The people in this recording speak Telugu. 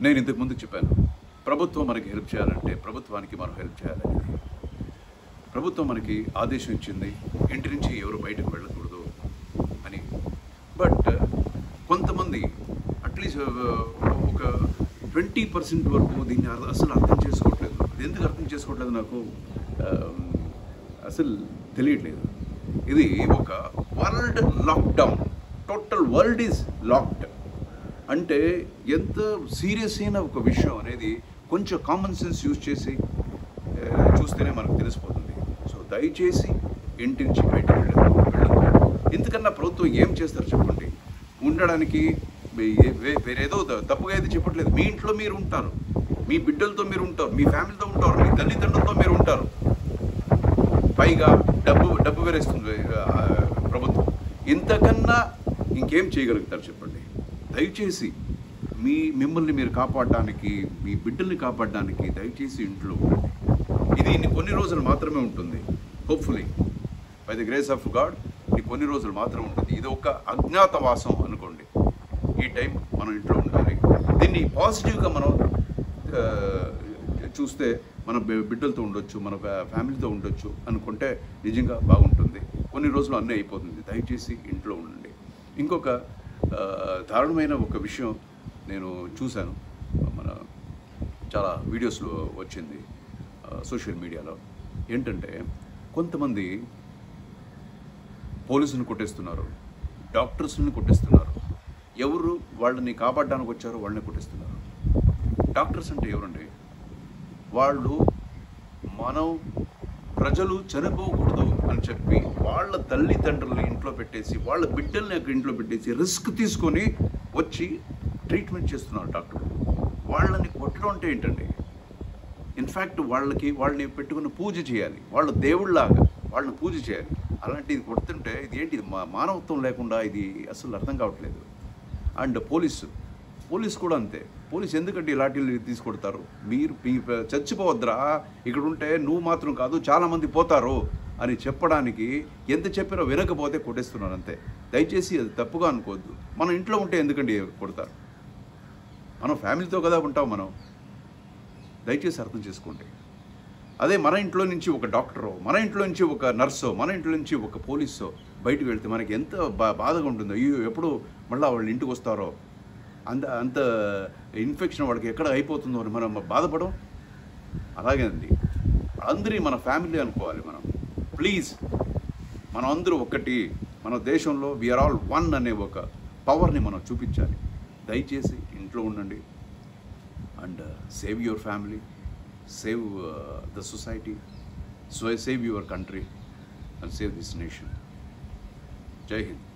నేను ఇంతకు ముందు చెప్పాను ప్రభుత్వం మనకి హెల్ప్ చేయాలంటే ప్రభుత్వానికి మనం హెల్ప్ చేయాలని ప్రభుత్వం మనకి ఆదేశం ఇచ్చింది ఇంటి నుంచి ఎవరు బయటకు వెళ్ళకూడదు అని బట్ కొంతమంది అట్లీస్ట్ ఒక ట్వంటీ పర్సెంట్ వరకు దీన్ని అర్థ- అసలు అర్థం చేసుకోవట్లేదు అది ఎందుకు అర్థం చేసుకోవట్లేదు నాకు ఆ, అసలు తెలియట్లేదు ఇది ఒక world lockdown total world is locked అంటే ఎంత సీరియస్ అయిన ఒక విషయం అనేది కొంచెం కామన్ సెన్స్ యూజ్ చేసి ఆ, చూస్తేనే మనకు తెలిసిపోతుంది సో దయచేసి ఇంటి నుంచి బయటకు వెళ్ళదు వెళ్ళదు ఇంతకన్నా ప్రభుత్వం ఏం చేస్తారు చెప్పండి ఉండడానికి వే- వే- వేరేదో త- తప్పుగా అయితే చెప్పట్లేదు మీ ఇంట్లో మీరు ఉంటారు మీ బిడ్డలతో మీరు ఉంటారు మీ ఫ్యామిలీతో ఉంటారు మీ తల్లిదండ్రులతో మీరు ఉంటారు పైగా డబ్బు డబ్బు వేరేస్తుంది ఆ, ప్రభుత్వం ఇంతకన్నా ఇంకేం చేయగలుగుతారు చెప్పండి దయచేసి మీ మిమ్మల్ని మీరు కాపాడడానికి మీ బిడ్డల్ని కాపాడడానికి దయచేసి ఇంట్లో ఉండండి ఇది ఇన్ని కొన్ని రోజులు మాత్రమే ఉంటుంది hopefully by the grace of God ఇది కొన్ని రోజులు మాత్రమే ఉంటుంది ఇది ఒక అజ్ఞాతవాసం అనుకోండి ఈ టైం మనం ఇంట్లో ఉండాలి దీన్ని పాజిటివ్గా మనం ఆ, చూస్తే మన బి- బిడ్డలతో ఉండొచ్చు మన ఫ్యా- ఫ్యామిలీతో ఉండొచ్చు అనుకుంటే నిజంగా బాగుంటుంది కొన్ని రోజులు అన్నీ అయిపోతుంది దయచేసి ఇంట్లో ఉండండి ఇంకొక ఆ, దారుణమైన ఒక విషయం నేను చూశాను మన చాలా వీడియోస్లో వచ్చింది సోషల్ మీడియాలో ఏంటంటే కొంతమంది పోలీసులను కొట్టేస్తున్నారు డాక్టర్స్ని కొట్టేస్తున్నారు ఎవరు వాళ్ళని కాపాడడానికి వచ్చారో వాళ్ళని కొట్టేస్తున్నారు డాక్టర్స్ అంటే ఎవరండి వాళ్ళు మనం ప్రజలు చనిపోకూడదు అని చెప్పి వాళ్ళ తల్లిదండ్రులని ఇంట్లో పెట్టేసి వాళ్ళ బిడ్డల్ని అక్కడ ఇంట్లో పెట్టేసి రిస్క్ తీసుకొని వచ్చి ట్రీట్మెంట్ చేస్తున్నారు డాక్టర్ వాళ్ళని కొట్టడం అంటే ఏంటండి ఇన్ఫ్యాక్ట్ వాళ్ళకి వాళ్ళని పెట్టుకుని పూజ చేయాలి వాళ్ళ దేవుళ్ళలాగా వాళ్ళని పూజ చేయాలి అలాంటిది కొడుతుంటే ఇది ఏంటి ఇది మా మానవత్వం లేకుండా ఇది అసలు అర్థం కావట్లేదు అండ్ పోలీసు పోలీస్ కూడా అంతే పోలీస్ ఎందుకంటే ఇలాంటివి తీసుకొడతారు మీరు మీ చచ్చిపోవద్దురా ఇక్కడ ఉంటే నువ్వు మాత్రం కాదు చాలామంది పోతారు అని చెప్పడానికి ఎంత చెప్పినా వినకపోతే కొట్టేస్తున్నారు అంతే దయచేసి అది తప్పుగా అనుకోవద్దు మనం ఇంట్లో ఉంటే ఎందుకండి కొడతారు మనం ఫ్యామిలీతో కదా ఉంటాం మనం దయచేసి అర్థం చేసుకోండి అదే మన ఇంట్లో నుంచి ఒక డాక్టరో మన ఇంట్లో నుంచి ఒక నర్సో మన ఇంట్లో నుంచి ఒక పోలీసో బయటకు వెళ్తే మనకి ఎంత బా బాధగా ఉంటుందో అయ్యో ఎప్పుడు మళ్ళీ వాళ్ళ ఇంటికి వస్తారో అంత అంత ఇన్ఫెక్షన్ వాళ్ళకి ఎక్కడ అయిపోతుందో అని మనం బాధపడం అలాగే అండి అందరి మన ఫ్యామిలీ అనుకోవాలి మనం ప్లీజ్ మనం అందరూ ఒకటి మన దేశంలో వీఆర్ ఆల్ వన్ అనే ఒక పవర్ని మనం చూపించాలి దయచేసి ఇంట్లో ఉండండి and save your family save the society so save your country and save this nation జై హింద్